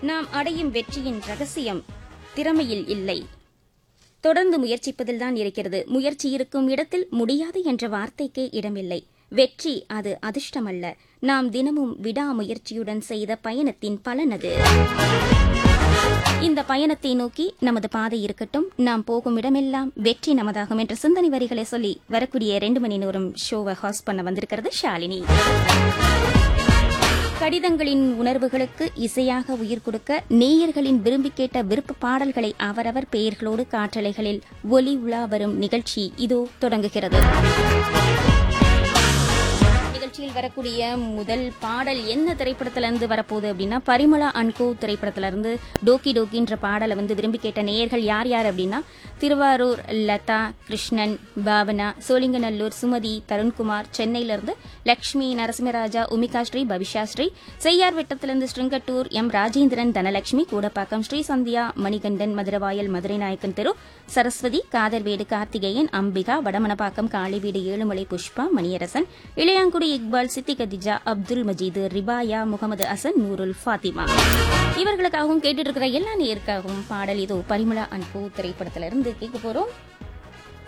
நாம் அடையும் வெற்றியின் ரகசியம் திறமையில் இல்லை தொடர்ந்து முயற்சிப்பதில்தான் இருக்கிறது முயற்சி இருக்கும் இடத்தில் முடியாது என்ற வார்த்தைக்கே இடமில்லை வெற்றி அது அதிர்ஷ்டமல்ல நாம் தினமும் விடாமுயற்சியுடன் செய்த பயணத்தின் பலனது இந்த பயணத்தை நோக்கி நமது பாதை இருக்கட்டும் நாம் போகும் இடமெல்லாம் வெற்றி நமதாகும் என்ற சிந்தனை வரிகளை சொல்லி வரக்கூடிய ரெண்டு மணி நேரம் ஷோவை ஹாஸ்ட் பண்ண வந்திருக்கிறது ஷாலினி கடிதங்களின் உணர்வுகளுக்கு இசையாக உயிர் கொடுக்க நேயர்களின் விரும்பி கேட்ட விருப்ப பாடல்களை அவரவர் பெயர்களோடு காற்றலைகளில் ஒலி உலா வரும் நிகழ்ச்சி இதோ தொடங்குகிறது நிகழ்ச்சியில் வரக்கூடிய முதல் பாடல் என்ன திரைப்படத்துல இருந்து வரப்போகுது அப்படின்னா பரிமளா அன்கோ திரைப்படத்துல இருந்து டோக்கி டோக்கின்ற பாடலை வந்து விரும்பி கேட்ட நேயர்கள் யார் யார் அப்படின்னா திருவாரூர் லதா கிருஷ்ணன் பாவனா சோழிங்கநல்லூர் சுமதி தருண்குமார் சென்னையிலிருந்து லக்ஷ்மி நரசிம்மராஜா உமிகா ஸ்ரீ பவிஷா ஸ்ரீ செய்யார் வெட்டத்திலிருந்து ஸ்ருங்கட்டூர் எம் ராஜேந்திரன் தனலட்சுமி கூடப்பாக்கம் ஸ்ரீ சந்தியா மணிகண்டன் மதுரவாயல் மதுரை நாயக்கன் தெரு சரஸ்வதி காதர்வேடு கார்த்திகேயன் அம்பிகா வடமனப்பாக்கம் காளிவீடு ஏழுமலை புஷ்பா மணியரசன் இளையாங்குடி இக்பால் சித்தி கதிஜா அப்துல் மஜீது ரிபாயா முகமது அசன் நூருல் ஃபாத்திமா இவர்களுக்காகவும் கேட்டுட்டு இருக்கிற எல்லா நேருக்காகவும் பாடல் இதோ பரிமளா அன்பு திரைப்படத்திலிருந்து கேட்க போறோம்